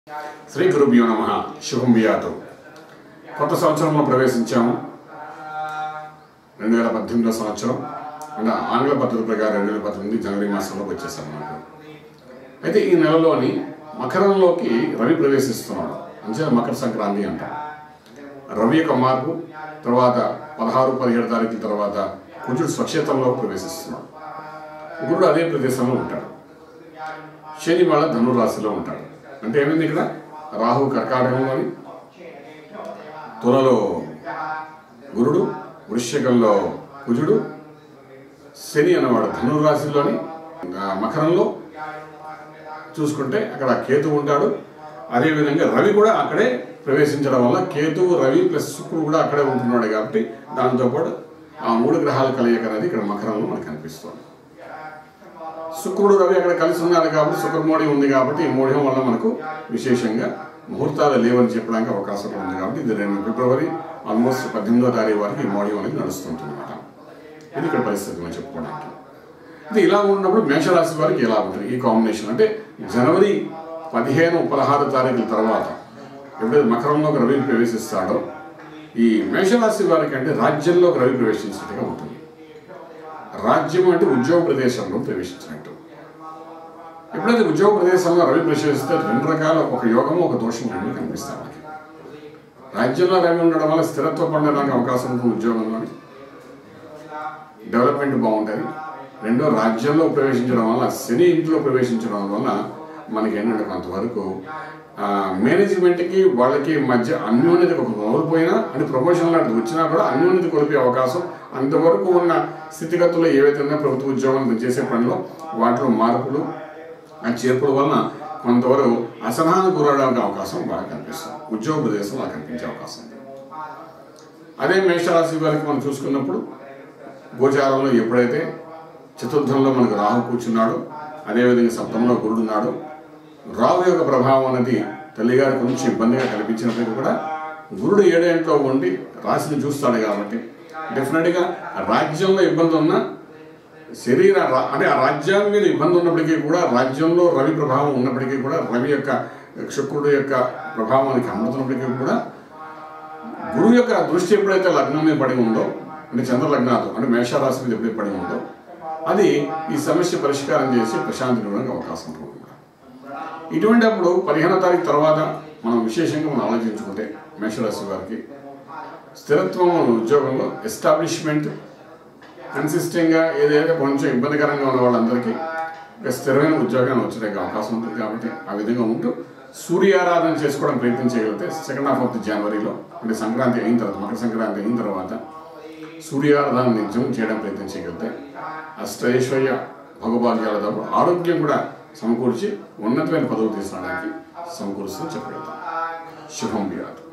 శ్రీ గురుభ్యో నమ శుభం బియాతు కొత్త సంవత్సరంలో ప్రవేశించాము రెండు వేల పద్దెనిమిదో సంవత్సరం అంటే ఆంగ్ల పద్ధతి ప్రకారం రెండు వేల పద్దెనిమిది జనవరి మాసంలోకి వచ్చేసాం మనకు అయితే ఈ నెలలోని మకరంలోకి రవి ప్రవేశిస్తున్నాడు అంతే మకర సంక్రాంతి అంటాం రవి యొక్క మార్పు తర్వాత పదహారు పదిహేడు తారీఖుల తర్వాత కుజుడు స్వక్షేత్రంలో ప్రవేశిస్తున్నాడు గురుడు అదే ప్రదేశంలో ఉంటాడు శని వాళ్ళ ధనురాశిలో ఉంటాడు అంటే ఏమైంది ఇక్కడ రాహు కర్కాటకంలోని తులలో గురుడు వృశ్చికంలో కుజుడు శని అనేవాడు ధనురాశిలోని ఆ, మకరంలో చూసుకుంటే అక్కడ కేతు ఉంటాడు అదేవిధంగా రవి కూడా అక్కడే ప్రవేశించడం వల్ల కేతు రవి ప్లస్ శుక్రుడు కూడా అక్కడే ఉంటున్నాడు కాబట్టి దాంతోపాటు ఆ మూడు గ్రహాల కలయిక అనేది ఇక్కడ మకరంలో మనకు కనిపిస్తుంది శుక్రుడు రవి అక్కడ కలిసి ఉన్నారు కాబట్టి శుక్రమోడి ఉంది కాబట్టి ఈ మోడియం వల్ల మనకు విశేషంగా ముహూర్తాలు లేవని చెప్పడానికి అవకాశం కూడా ఉంది కాబట్టి ఇది రెండు ఫిబ్రవరి ఆల్మోస్ట్ పద్దెనిమిదో తారీఖు వరకు ఈ మోడియం అనేది నడుస్తుంటుందన్నమాట ఇది ఇక్కడ పరిస్థితి మనం చెప్పుకోవడానికి ఇది ఇలా ఉన్నప్పుడు మేషరాశి వారికి ఎలా ఉంటుంది ఈ కాంబినేషన్ అంటే జనవరి పదిహేను పదహారు తారీఖుల తర్వాత ఎప్పుడైతే మకరంలోకి రవి ప్రవేశిస్తాడో ఈ మేషరాశి వారికి అంటే రాజ్యంలోకి రవి ప్రవేశించినట్టుగా ఉంటుంది రాజ్యం అంటే ఉద్యోగ ప్రదేశంలో ప్రవేశించినట్టు ఎప్పుడైతే ఉద్యోగ ప్రదేశంలో రవి ప్రవేశిస్తే రెండు రకాల ఒక యోగము ఒక దోషం రెండు కనిపిస్తాయి మనకి రాజ్యంలో రవి ఉండడం వల్ల స్థిరత్వం పొందడానికి అవకాశం ఉంటుంది ఉద్యోగంలోని డెవలప్మెంట్ బాగుంటుంది రెండో రాజ్యంలో ప్రవేశించడం వల్ల శని ఇంట్లో ప్రవేశించడం వల్ల మనకి ఏంటంటే కొంతవరకు ఆ, మేనేజ్మెంట్కి వాళ్ళకి మధ్య అన్యోన్యత ఒక కోల్పోయినా అంటే ప్రమోషన్ లాంటిది వచ్చినా కూడా అన్యోన్యత కోల్పోయే అవకాశం అంతవరకు ఉన్న స్థితిగతులు ఏవైతే ఉన్నాయో ప్రభుత్వ ఉద్యోగం చేసే పనిలో వాటిలో మార్పులు ఆ చేర్పుల వలన కొంతవరకు అసహనానికి గురవడానికి అవకాశం బాగా కనిపిస్తుంది ఉద్యోగ ప్రదేశంలో అలా కనిపించే అవకాశం ఉంది అదే మేషరాశి వారికి మనం చూసుకున్నప్పుడు గోచారంలో ఎప్పుడైతే చతుర్థంలో మనకు రాహు కూర్చున్నాడు అదేవిధంగా సప్తంలో గురుడున్నాడు రాహు యొక్క ప్రభావం అనేది తల్లిగారికి కొంచెం ఇబ్బందిగా కనిపించినప్పటికీ కూడా గురుడు ఏడేంట్లో ఉండి రాశిని చూస్తాడు కాబట్టి డెఫినెట్గా రాజ్యంలో ఇబ్బంది ఉన్నా శరీర రా- అంటే ఆ రాజ్యాన్ని మీద ఇబ్బంది ఉన్నప్పటికీ కూడా రాజ్యంలో రవి ప్రభావం ఉన్నప్పటికీ కూడా రవి యొక్క శుక్రుడు యొక్క ప్రభావానికి అమృతున్నప్పటికీ కూడా గురువు యొక్క దృష్టి ఎప్పుడైతే లగ్నం మీద పడి ఉందో అంటే చంద్ర లగ్నాలు అంటే మేషరాశి మీద ఎప్పుడైతే పడి ఉందో అది ఈ సమస్య పరిష్కారం చేసి ప్రశాంతి ఇవ్వడానికి అవకాశం ఉంటుంది ఇటువంటి అప్పుడు పదిహేనో తారీఖు తర్వాత మనం విశేషంగా మనం ఆలోచించుకుంటే మేషరాశి వారికి స్థిరత్వం ఉద్యోగంలో ఎస్టాబ్లిష్మెంట్ కన్సిస్టెంట్గా ఏదైతే కొంచెం ఇబ్బందికరంగా ఉన్న వాళ్ళందరికీ ఒక స్థిరమైన ఉద్యోగాన్ని వచ్చడానికి అవకాశం ఉంటుంది కాబట్టి ఆ విధంగా ఉంటూ సూర్యారాధన చేసుకోవడం ప్రయత్నం చేయగలిగితే సెకండ్ హాఫ్ ఆఫ్ ది జనవరిలో అంటే సంక్రాంతి అయిన తర్వాత మకర సంక్రాంతి అయిన తర్వాత సూర్యారాధన నిత్యం చేయడం ప్రయత్నం చేయగలిగితే అష్టైశ్వర్య భగభాగ్యాలతో పాటు ఆరోగ్యం కూడా సమకూర్చి ఉన్నతమైన పదవి తీసుకోవడానికి సమకూరుస్తూ చెప్పగలుగుతాం శుభం విరాట్